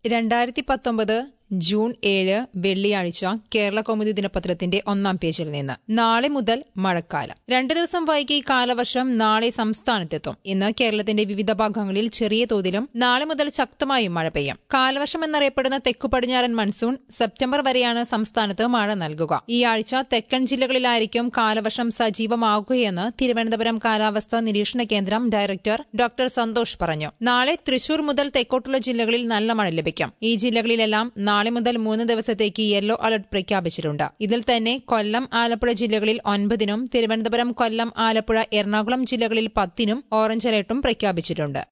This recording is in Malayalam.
രണ്ടായിരത്തി പത്തൊമ്പത് ജൂൺ ഏഴ് വെള്ളിയാഴ്ച കേരള കൗമുദി ദിനപത്രത്തിന്റെ ഒന്നാം പേജിൽ നിന്ന് നാളെ മുതൽ മഴക്കാലം രണ്ടു ദിവസം വൈകി കാലവർഷം നാളെ സംസ്ഥാനത്തെത്തും ഇന്ന് കേരളത്തിന്റെ വിവിധ ഭാഗങ്ങളിൽ ചെറിയ തോതിലും നാളെ മുതൽ ശക്തമായും മഴ പെയ്യും കാലവർഷം എന്നറിയപ്പെടുന്ന തെക്കു പടിഞ്ഞാറൻ മൺസൂൺ സെപ്റ്റംബർ വരെയാണ് സംസ്ഥാനത്ത് മഴ നൽകുക ഈ ആഴ്ച തെക്കൻ ജില്ലകളിലായിരിക്കും കാലവർഷം സജീവമാകുകയെന്ന് തിരുവനന്തപുരം കാലാവസ്ഥാ നിരീക്ഷണ കേന്ദ്രം ഡയറക്ടർ ഡോക്ടർ സന്തോഷ് പറഞ്ഞു നാളെ തൃശൂർ മുതൽ തെക്കോട്ടുള്ള ജില്ലകളിൽ നല്ല മഴ ലഭിക്കും ഈ ജില്ലകളിലെല്ലാം നാളെ മുതൽ മൂന്ന് ദിവസത്തേക്ക് യെല്ലോ അലർട്ട് പ്രഖ്യാപിച്ചിട്ടുണ്ട് ഇതിൽ തന്നെ കൊല്ലം ആലപ്പുഴ ജില്ലകളിൽ ഒൻപതിനും തിരുവനന്തപുരം കൊല്ലം ആലപ്പുഴ എറണാകുളം ജില്ലകളിൽ പത്തിനും ഓറഞ്ച് അലർട്ടും പ്രഖ്യാപിച്ചിട്ടുണ്ട്